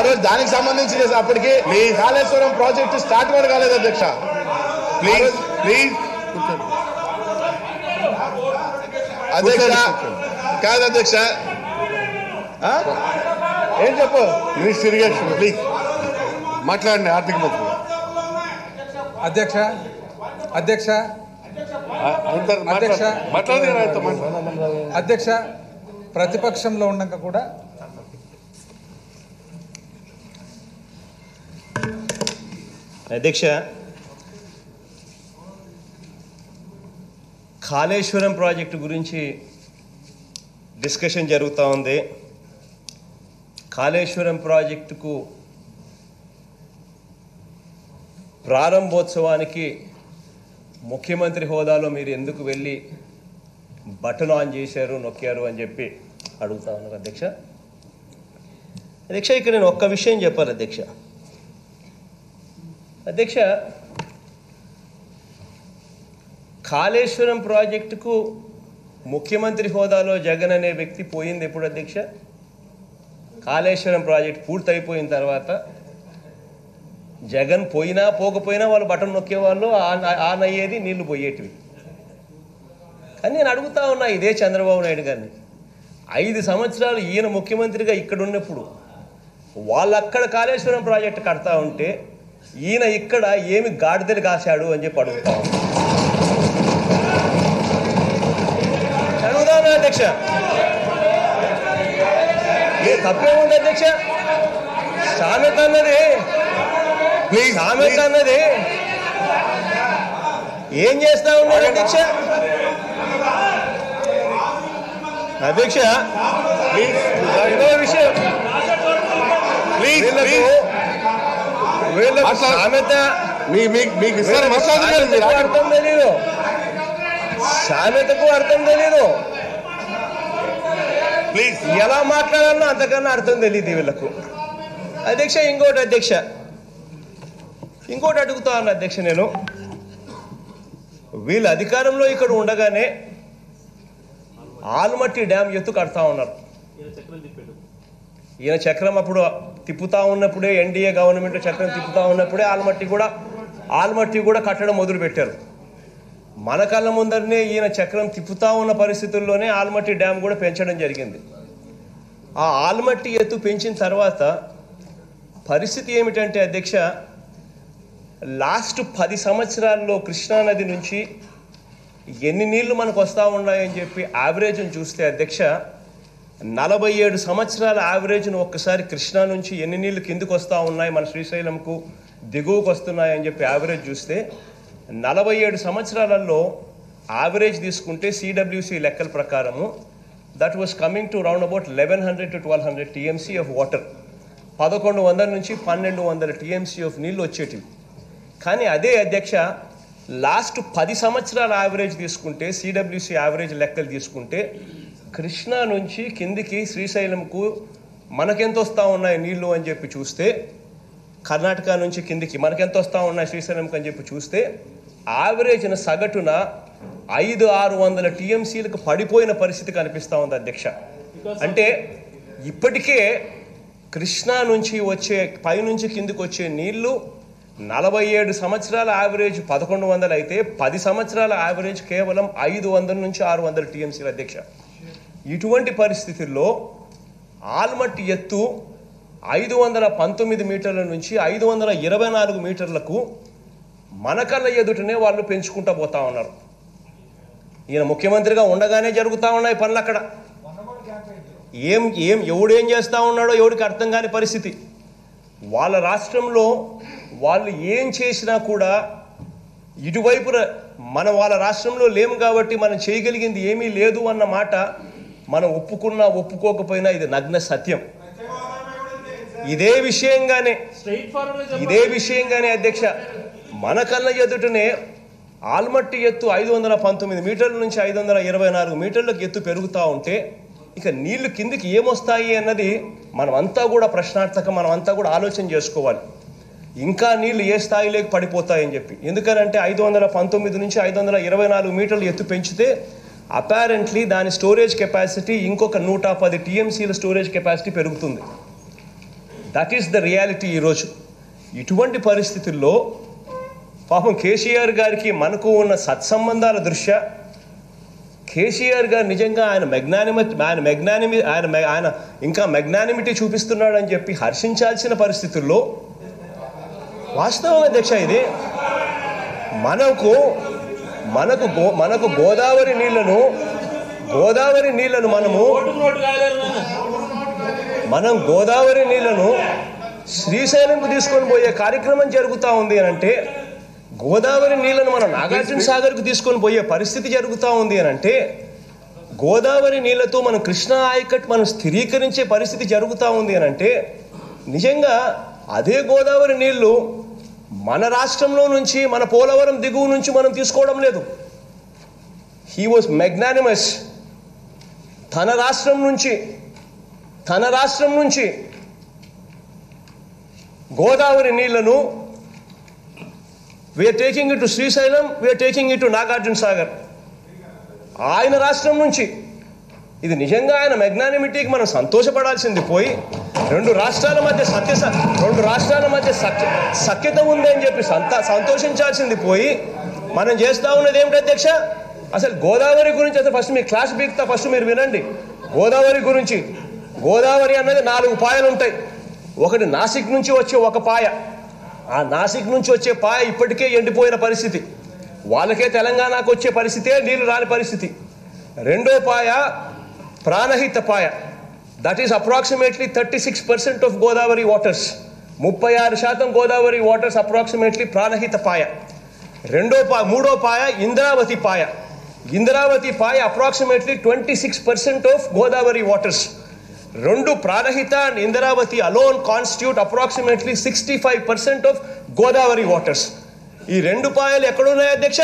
రోజు దానికి సంబంధించి చేసి అప్పటికి Please. కాళేశ్వరం ప్రాజెక్టు స్టార్ట్ కూడా కాలేదు అధ్యక్ష ప్లీజ్ ప్లీజ్ అధ్యక్ష కాదు అధ్యక్ష ఆ? ఏం చెప్పు మినిస్టర్ ఇరిగేషన్ ప్లీజ్ మాట్లాడండి ఆర్థిక మంత్రి అధ్యక్ష అధ్యక్ష అందరు అధ్యక్ష. మాట్లాడదు ఆయనతో మాట్లాడు అధ్యక్ష ప్రతిపక్షంలో ఉండక కూడా అధ్యక్ష కాళేశ్వరం ప్రాజెక్టు గురించి డిస్కషన్ జరుగుతూ ఉంది కాళేశ్వరం ప్రాజెక్టుకు ప్రారంభోత్సవానికి ముఖ్యమంత్రి హోదాలో మీరు ఎందుకు వెళ్ళి బటన్ ఆన్ చేశారు నొక్కారు అని చెప్పి అడుగుతా ఉన్నారు అధ్యక్ష అధ్యక్ష ఇక్కడ నేను ఒక్క విషయం చెప్పాలి అధ్యక్ష అధ్యక్ష కాళేశ్వరం ప్రాజెక్టుకు ముఖ్యమంత్రి హోదాలో జగన్ అనే వ్యక్తి పోయింది ఎప్పుడు అధ్యక్ష కాళేశ్వరం ప్రాజెక్ట్ పూర్తయిపోయిన తర్వాత జగన్ పోయినా పోకపోయినా వాళ్ళు బటన్ నొక్కేవాళ్ళు ఆన్ ఆన్ అయ్యేది నీళ్లు పోయేటివి కానీ నేను అడుగుతా ఉన్నా ఇదే చంద్రబాబు నాయుడు గారిని ఐదు సంవత్సరాలు ఈయన ముఖ్యమంత్రిగా ఇక్కడ ఉన్నప్పుడు వాళ్ళు అక్కడ కాళేశ్వరం ప్రాజెక్టు కడతా ఉంటే ఈయన ఇక్కడ ఏమి గాడిదలు కాశాడు అని చెప్పి అడుగుతా ఉన్నా. అడుగుతా ఉన్నా అధ్యక్ష ఏ తప్పేముంది అధ్యక్ష సామెత అన్నది ప్లీజ్ సామెత అన్నది ఏం చేస్తా ఉన్నారు అధ్యక్ష అధ్యక్ష ప్లీజ్ ఇంకో విషయం ప్లీజ్ వీళ్ళకు ప్లీజ్ వీళ్ళకు మాట్లాడు. సామెత మీ మీకు మీకు ఇస్తారు వీళ్ళకు మాట్లాడదు మీరు సామెతకు అర్థం తెలీదు సామెతకు అర్థం తెలీదు ప్లీజ్ ఎలా మాట్లాడాలన్నా అంతకన్నా అర్థం తెలియదు వీళ్ళకు అధ్యక్ష ఇంకోటి అధ్యక్ష ఇంకోటి అడుగుతా ఉన్నా అధ్యక్ష నేను వీళ్ళు అధికారంలో ఇక్కడ ఉండగానే ఆల్మట్టి డ్యామ్ ఎత్తు కడతా ఉన్నారు ఈయన చక్రం అప్పుడు తిప్పుతా ఉన్నప్పుడే ఎన్డీఏ గవర్నమెంట్ చక్రం తిప్పుతా ఉన్నప్పుడే ఆల్మట్టి కూడా ఆల్మట్టి కూడా కట్టడం మొదలు పెట్టారు మన కళ్ళ ముందరనే ఈయన చక్రం తిప్పుతా ఉన్న పరిస్థితుల్లోనే ఆల్మట్టి డ్యామ్ కూడా పెంచడం జరిగింది ఆ ఆల్మట్టి ఎత్తు పెంచిన తర్వాత పరిస్థితి ఏమిటంటే అధ్యక్ష లాస్ట్ పది సంవత్సరాల్లో కృష్ణానది నుంచి ఎన్ని నీళ్లు మనకు వస్తూ ఉన్నాయని చెప్పి యావరేజ్ని చూస్తే అధ్యక్ష నలభై ఏడు సంవత్సరాల యావరేజ్ను ఒక్కసారి కృష్ణా నుంచి ఎన్ని నీళ్లు కిందికి వస్తూ ఉన్నాయి మన శ్రీశైలంకు దిగువకు వస్తున్నాయని చెప్పి యావరేజ్ చూస్తే నలభై ఏడు సంవత్సరాలలో యావరేజ్ తీసుకుంటే సిడబ్ల్యూసి లెక్కల ప్రకారము that was coming to round about eleven hundred to twelve hundred TMC of water పదకొండు వందల నుంచి పన్నెండు వందల టీఎంసీ ఆఫ్ నీళ్ళు వచ్చేటివి కానీ అదే అధ్యక్ష లాస్ట్ పది సంవత్సరాల యావరేజ్ తీసుకుంటే సిడబ్ల్యూసి యావరేజ్ లెక్కలు తీసుకుంటే కృష్ణా నుంచి కిందికి శ్రీశైలంకు మనకెంత వస్తూ ఉన్నాయి నీళ్లు అని చెప్పి చూస్తే కర్ణాటక నుంచి కిందికి మనకెంత వస్తూ ఉన్నాయి శ్రీశైలంకి అని చెప్పి చూస్తే యావరేజ్న సగటున ఐదు ఆరు వందల టీఎంసీలకు పడిపోయిన పరిస్థితి కనిపిస్తూ ఉంది అధ్యక్ష అంటే ఇప్పటికే కృష్ణా నుంచి వచ్చే పైనుంచి కిందికి వచ్చే నీళ్లు నలభై ఏడు సంవత్సరాల యావరేజ్ పదకొండు వందలు అయితే పది సంవత్సరాల యావరేజ్ కేవలం ఐదు వందల నుంచి ఆరు వందల టీఎంసీల అధ్యక్ష ఇటువంటి పరిస్థితుల్లో ఆల్మట్టి ఎత్తు ఐదు వందల పంతొమ్మిది మీటర్ల నుంచి ఐదు వందల ఇరవై నాలుగు మీటర్లకు మన కళ్ళ ఎదుటనే వాళ్ళు పెంచుకుంటూ పోతా ఉన్నారు ఈయన ముఖ్యమంత్రిగా ఉండగానే జరుగుతూ ఉన్నాయి పనులు అక్కడ ఏం ఏం ఎవడేం చేస్తూ ఉన్నాడో ఎవడికి అర్థం కాని పరిస్థితి వాళ్ళ రాష్ట్రంలో వాళ్ళు ఏం చేసినా కూడా ఇటువైపున మనం వాళ్ళ రాష్ట్రంలో లేము కాబట్టి మనం చేయగలిగింది ఏమీ లేదు అన్న మాట మనం ఒప్పుకున్నా ఒప్పుకోకపోయినా ఇది నగ్న సత్యం ఇదే విషయంగానే ఇదే విషయంగానే అధ్యక్ష మన కళ్ళ ఎదుటనే ఆల్మట్టి ఎత్తు ఐదు వందల పంతొమ్మిది మీటర్ల నుంచి ఐదు వందల ఇరవై నాలుగు మీటర్లకు ఎత్తు పెరుగుతూ ఉంటే ఇక నీళ్లు కిందికి ఏమొస్తాయి అన్నది మనమంతా కూడా ప్రశ్నార్థకం మనమంతా కూడా ఆలోచన చేసుకోవాలి ఇంకా నీళ్లు ఏ స్థాయిలోకి పడిపోతాయని చెప్పి ఎందుకనంటే ఐదు వందల పంతొమ్మిది నుంచి ఐదు వందల ఇరవై నాలుగు మీటర్లు ఎత్తు పెంచితే అపారెంట్లీ దాని స్టోరేజ్ కెపాసిటీ ఇంకొక నూట పది టీఎంసీల స్టోరేజ్ కెపాసిటీ పెరుగుతుంది దట్ ఈస్ ద రియాలిటీ ఈరోజు ఇటువంటి పరిస్థితుల్లో పాపం కేసీఆర్ గారికి మనకు ఉన్న సత్సంబంధాల దృష్ట్యా కేసీఆర్ గారు నిజంగా ఆయన మెగ్నానిమ ఆయన మెగ్నానిమి ఆయన మె- ఆయన ఇంకా మెగ్నానిమిటీ చూపిస్తున్నాడని చెప్పి హర్షించాల్సిన పరిస్థితుల్లో వాస్తవం అధ్యక్ష ఇది మనకు మనకు గో మనకు గోదావరి నీళ్లను గోదావరి నీళ్లను మనము మనం గోదావరి నీళ్లను శ్రీశైలంకు తీసుకొని పోయే కార్యక్రమం జరుగుతూ ఉంది అని అంటే గోదావరి నీళ్లను మనం నాగార్జున సాగర్కు తీసుకొని పోయే పరిస్థితి జరుగుతూ ఉంది అని అంటే గోదావరి నీళ్లతో మనం కృష్ణా ఆయకట్ మనం స్థిరీకరించే పరిస్థితి జరుగుతూ ఉంది అని అంటే నిజంగా అదే గోదావరి నీళ్లు మన రాష్ట్రంలో నుంచి మన పోలవరం దిగువ నుంచి మనం తీసుకోవడం లేదు హీ వాజ్ మెగ్నానిమస్ తన రాష్ట్రం నుంచి తన రాష్ట్రం నుంచి గోదావరి నీళ్లను వీఆర్ టేకింగ్ ఇటు శ్రీశైలం వీఆర్ టేకింగ్ ఇటు నాగార్జున సాగర్ ఆయన రాష్ట్రం నుంచి ఇది నిజంగా ఆయన మెగ్నానిమిటీకి మనం సంతోషపడాల్సింది పోయి రెండు రాష్ట్రాల మధ్య సత్య రెండు రాష్ట్రాల మధ్య సఖ్య సఖ్యత ఉంది అని చెప్పి సంత సంతోషించాల్సింది పోయి మనం చేస్తా ఉన్నది ఏమిటి అధ్యక్ష అసలు గోదావరి గురించి అసలు ఫస్ట్ మీ క్లాస్ బీక్తా ఫస్ట్ మీరు వినండి గోదావరి గురించి గోదావరి అన్నది నాలుగు పాయలు ఉంటాయి ఒకటి నాసిక్ నుంచి వచ్చే ఒక పాయ ఆ నాసిక్ నుంచి వచ్చే పాయ ఇప్పటికే ఎండిపోయిన పరిస్థితి వాళ్ళకే తెలంగాణకు వచ్చే పరిస్థితే నీళ్లు రాని పరిస్థితి రెండో పాయ ప్రాణహిత పాయ that is approximately thirty six percent of Godavari waters ముప్పై ఆరు శాతం గోదావరి వాటర్స్ అప్రాక్సిమేట్లీ ప్రాణహిత పాయ రెండో పా మూడో పాయ ఇంద్రావతి పాయ ఇంద్రావతి పాయ approximately twenty six percent of Godavari waters రెండు Pranahita and Indravati alone constitute approximately sixty five percent of Godavari waters ఈ రెండు పాయలు ఎక్కడున్నాయి అధ్యక్ష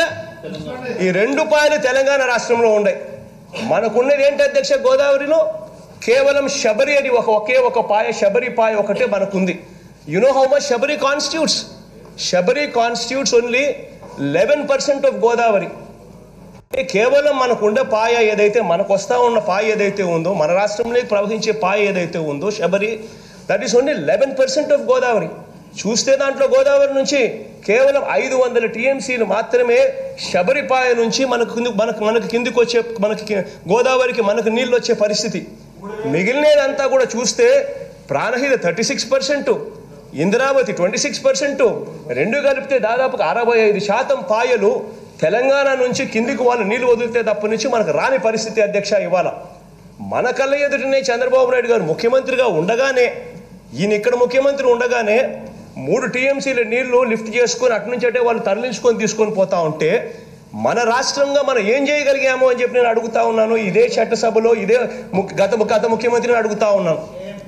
ఈ రెండు పాయలు తెలంగాణ రాష్ట్రంలో ఉన్నాయి మనకున్నది ఏంటి అధ్యక్ష గోదావరిలో కేవలం శబరి అని ఒక ఒకే ఒక పాయ శబరి పాయ ఒకటే మనకుంది you know how much Sabari constitutes Sabari constitutes only eleven percent of Godavari అంటే కేవలం మనకుండే పాయ ఏదైతే మనకు వస్తా ఉన్న పాయ ఏదైతే ఉందో మన రాష్ట్రంలోకి ప్రవహించే పాయ ఏదైతే ఉందో Sabari that is only eleven percent of Godavari చూస్తే దాంట్లో గోదావరి నుంచి కేవలం ఐదు వందల టీఎంసీలు మాత్రమే శబరిపాయ నుంచి మనకు కింది మనకు మనకు కిందికి వచ్చే మనకి కి- గోదావరికి మనకు నీళ్ళు వచ్చే పరిస్థితి మిగిలినదంతా కూడా చూస్తే Pranahita thirty six percent Indravati twenty six percent రెండు కలిపితే దాదాపుగా అరవై ఐదు శాతం పాయలు తెలంగాణ నుంచి కిందికి వాళ్ళు నీళ్లు వదిలితే తప్ప నుంచి మనకు రాని పరిస్థితి అధ్యక్ష ఇవాళ మన కళ్ళ ఎదుటనే చంద్రబాబు నాయుడు గారు ముఖ్యమంత్రిగా ఉండగానే ఈయన ఇక్కడ ముఖ్యమంత్రి ఉండగానే మూడు టీఎంసీల నీళ్లు లిఫ్ట్ చేసుకొని అటు నుంచి అంటే వాళ్ళు తరలించుకొని తీసుకొని పోతా ఉంటే మన రాష్ట్రంగా మనం ఏం చేయగలిగాము అని చెప్పి నేను అడుగుతా ఉన్నాను ఇదే చట్టసభలో ఇదే ము- గత గత ముఖ్యమంత్రిని అడుగుతా ఉన్నాను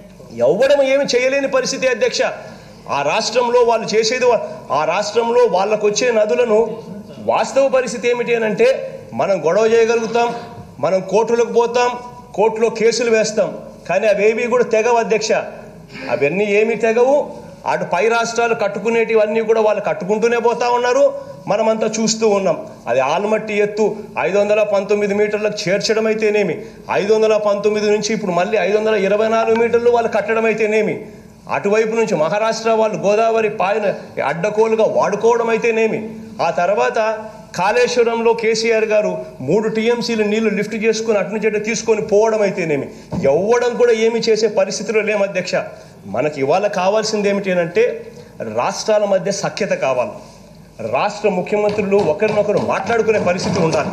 ఎవ్వడం ఏమి చేయలేని పరిస్థితి అధ్యక్ష ఆ రాష్ట్రంలో వాళ్ళు చేసేది వా- ఆ రాష్ట్రంలో వాళ్ళకు వచ్చే నదులను వాస్తవ పరిస్థితి ఏమిటి అని అంటే మనం గొడవ చేయగలుగుతాం మనం కోర్టులకు పోతాం కోర్టులో కేసులు వేస్తాం కానీ అవేవి కూడా తెగవు అధ్యక్ష అవన్నీ ఏమీ తెగవు అటు పై రాష్ట్రాలు కట్టుకునేటివన్నీ కూడా వాళ్ళు కట్టుకుంటూనే పోతా ఉన్నారు మనమంతా చూస్తూ ఉన్నాం అది ఆల్మట్టి ఎత్తు ఐదు వందల పంతొమ్మిది మీటర్లకు చేర్చడం అయితేనేమి ఐదు వందల పంతొమ్మిది నుంచి ఇప్పుడు మళ్ళీ ఐదు వందల ఇరవై నాలుగు మీటర్లు వాళ్ళు కట్టడం అయితేనేమి అటువైపు నుంచి మహారాష్ట్ర వాళ్ళు గోదావరి పాయన అడ్డకోలుగా వాడుకోవడం అయితేనేమి ఆ తర్వాత కాళేశ్వరంలో కేసీఆర్ గారు మూడు టీఎంసీలు నీళ్లు లిఫ్ట్ చేసుకుని అటు నుంచి అటు తీసుకొని పోవడం అయితేనేమి ఎవ్వడం కూడా ఏమి చేసే పరిస్థితిలో లేము అధ్యక్ష మనకి ఇవాళ కావాల్సింది ఏమిటి అంటే రాష్ట్రాల మధ్య సఖ్యత కావాలి రాష్ట్ర ముఖ్యమంత్రులు ఒకరినొకరు మాట్లాడుకునే పరిస్థితి ఉండాలి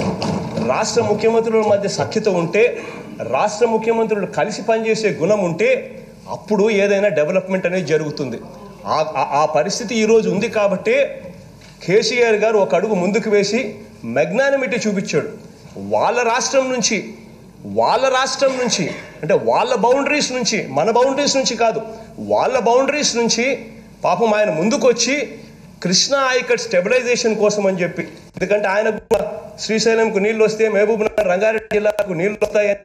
రాష్ట్ర ముఖ్యమంత్రుల మధ్య సఖ్యత ఉంటే రాష్ట్ర ముఖ్యమంత్రులు కలిసి పనిచేసే గుణం ఉంటే అప్పుడు ఏదైనా డెవలప్మెంట్ అనేది జరుగుతుంది ఆ- ఆ- ఆ పరిస్థితి ఈరోజు ఉంది కాబట్టే కేసీఆర్ గారు ఒక అడుగు ముందుకు వేసి మెగ్నానిమిటీ చూపించాడు వాళ్ళ రాష్ట్రం నుంచి వాళ్ళ రాష్ట్రం నుంచి అంటే వాళ్ళ బౌండరీస్ నుంచి మన బౌండరీస్ నుంచి కాదు వాళ్ళ బౌండరీస్ నుంచి పాపం ఆయన ముందుకు వచ్చి కృష్ణా ఆయకట్ స్టెబిలైజేషన్ కోసం అని చెప్పి ఎందుకంటే ఆయన కూడా శ్రీశైలంకు నీళ్ళు వస్తే మహబూబ్ నగర్ రంగారెడ్డి జిల్లాకు నీళ్ళు వస్తాయని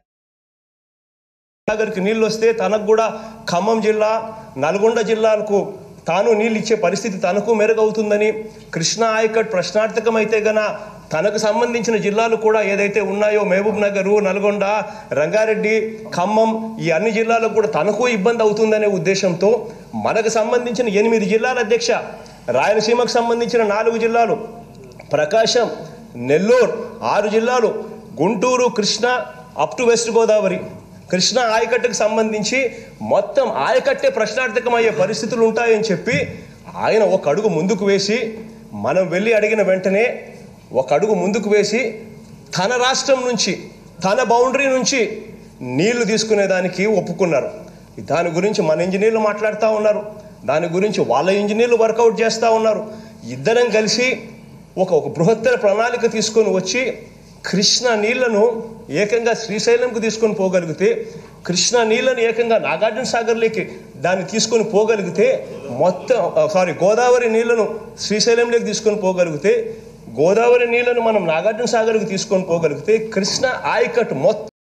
సాగర్కి నీళ్ళు వస్తే తనకు కూడా ఖమ్మం జిల్లా నల్గొండ జిల్లాలకు తాను నీళ్ళు ఇచ్చే పరిస్థితి తనకు మెరుగవుతుందని కృష్ణా ఆయకట్ ప్రశ్నార్థకం అయితే గన తనకు సంబంధించిన జిల్లాలు కూడా ఏదైతే ఉన్నాయో మహబూబ్ నగరు నల్గొండ రంగారెడ్డి ఖమ్మం ఈ అన్ని జిల్లాలకు కూడా తనకు ఇబ్బంది అవుతుందనే ఉద్దేశంతో మనకు సంబంధించిన ఎనిమిది జిల్లాల అధ్యక్ష రాయలసీమకు సంబంధించిన నాలుగు జిల్లాలు ప్రకాశం నెల్లూరు ఆరు జిల్లాలు Guntur Krishna up to west Godavari Krishna ఆయకట్టుకు సంబంధించి మొత్తం ఆయకట్టే ప్రశ్నార్థకమయ్యే పరిస్థితులు ఉంటాయని చెప్పి ఆయన ఒక అడుగు ముందుకు వేసి మనం వెళ్ళి అడిగిన వెంటనే ఒక అడుగు ముందుకు వేసి తన రాష్ట్రం నుంచి తన బౌండరీ నుంచి నీళ్లు తీసుకునేదానికి ఒప్పుకున్నారు దాని గురించి మన ఇంజనీర్లు మాట్లాడుతూ ఉన్నారు దాని గురించి వాళ్ళ ఇంజనీర్లు వర్కౌట్ చేస్తూ ఉన్నారు ఇద్దరం కలిసి ఒక ఒక బృహత్తర ప్రణాళిక తీసుకొని వచ్చి కృష్ణ నీళ్లను ఏకంగా శ్రీశైలంకు తీసుకొని పోగలిగితే కృష్ణ నీళ్లను ఏకంగా నాగార్జున సాగర్లోకి దాన్ని తీసుకొని పోగలిగితే మొత్తం సారీ గోదావరి నీళ్లను శ్రీశైలంలోకి తీసుకొని పోగలిగితే గోదావరి నీళ్లను మనం నాగార్జున సాగర్కి తీసుకొని పోగలిగితే కృష్ణ ఆయకట్టు మొత్తం